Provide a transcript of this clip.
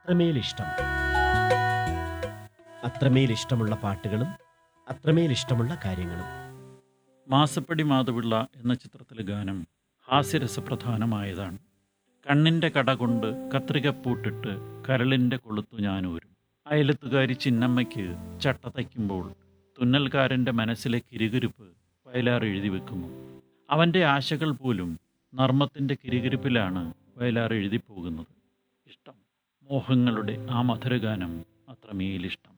അത്രമേൽ ഇഷ്ടം അത്രമേൽ ഇഷ്ടമുള്ള പാട്ടുകളും അത്രമേൽ ഇഷ്ടമുള്ള കാര്യങ്ങളും മാസപ്പടി മാധവിള്ള എന്ന ചിത്രത്തിലെ ഗാനം ഹാസ്യരസപ്രധാനമായതാണ് കണ്ണിൻ്റെ കട കൊണ്ട് കത്രികപ്പൂട്ടിട്ട് കരളിൻ്റെ കൊളുത്തു ഞാനൂരും അയലത്തുകാരി ചിന്നമ്മയ്ക്ക് ചട്ട തയ്ക്കുമ്പോൾ തുന്നൽക്കാരൻ്റെ മനസ്സിലെ കിരുകിരിപ്പ് വയലാർ എഴുതി വെക്കുന്നു അവൻ്റെ ആശകൾ പോലും നർമ്മത്തിൻ്റെ കിരുകിരിപ്പിലാണ് വയലാർ എഴുതി പോകുന്നത് ഇഷ്ടം മോഹങ്ങളുടെ ആ മധുരഗാനം അത്രമേലിഷ്ടം